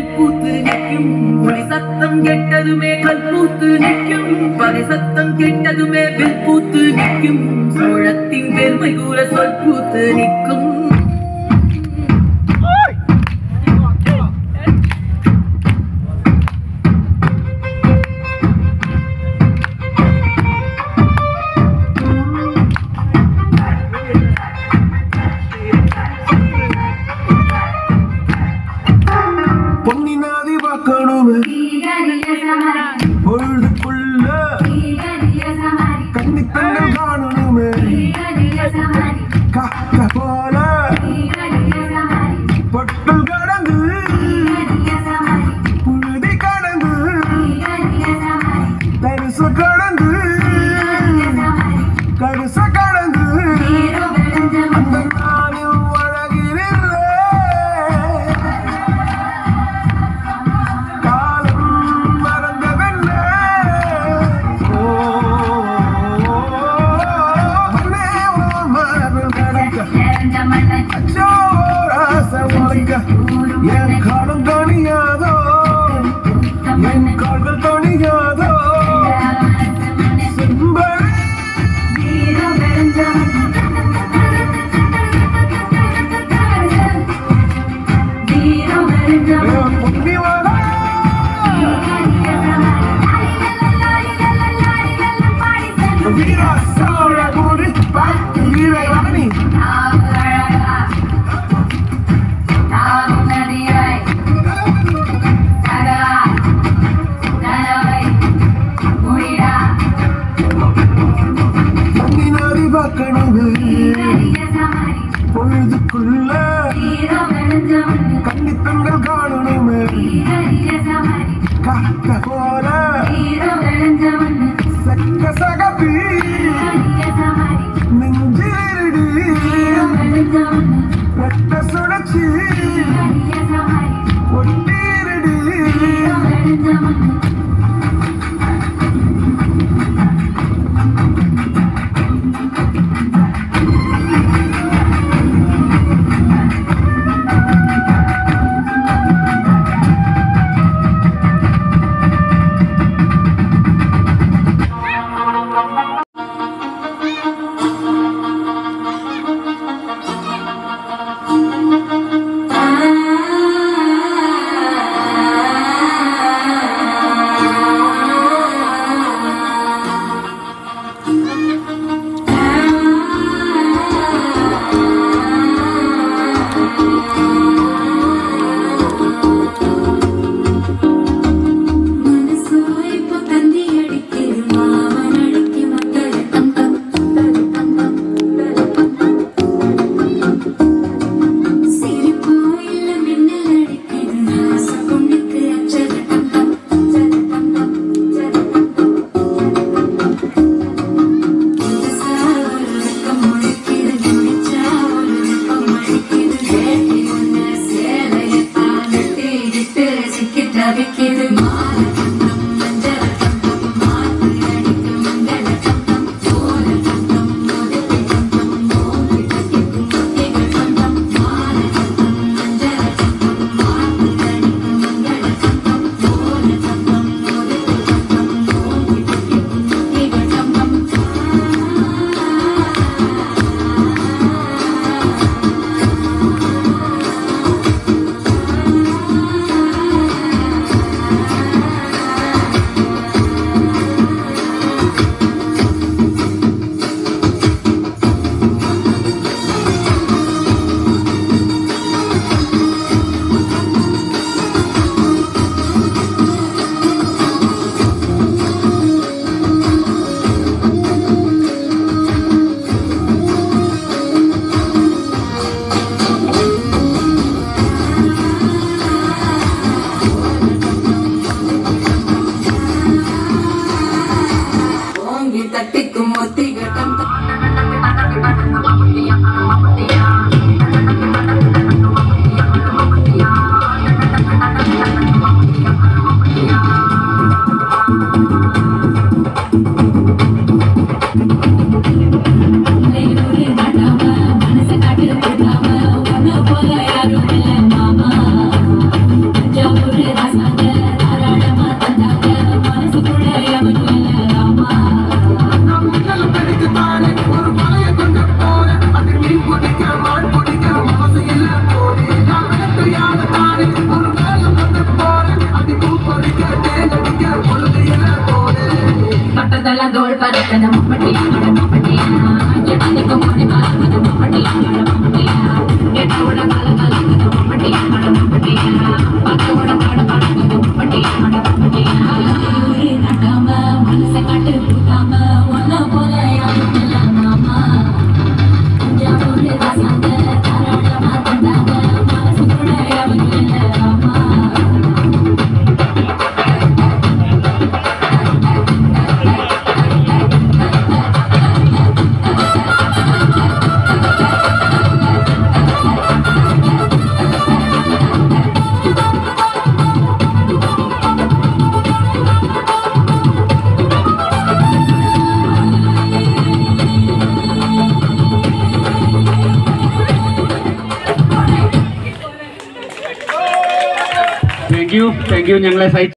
will பூத்து நிற்கும் ஒளி சத்தம் கெட்டதுமே கல் பூத்து நிற்கும் பகை சத்தம் கெட்டதுமே வில் பூத்து நிற்கும் சோழத்தின் பெருமை கூற சொல் பூத்து நிற்கும் பொன்னி நாதி பார்க்கணுமே பொழுதுக்குள்ள கண்ணி கண்கள் காணணுமே காக்க போல பொட்டல் கடந்து புழுதி கடந்து தரிச கடந்து கருச கடந்து அந்த நானும் அழகிரில்லை காலம் மறந்ததென்ன ஓ மண்ணே ஓ மரபில் கடக்க அச்சோ ராச உனக்க என் காலம் தணியாதோ என் கால்கள் தணியாதோ செம்பல் புண்ணியவாடா வீரா சாவர கூடி வீரை ராணி தண்ணி நாடி பார்க்கணுமே பொழுதுக்குள்ள கண்ணி பெண்கள் காணணுமே காக்க போல செக்க சகப்பி நெஞ்சிலிருடி ரெட்ட சுழற்சி ஒட்டீரடி ஆ യു താങ്ക് യു ഞങ്ങളെ സഹായിച്ച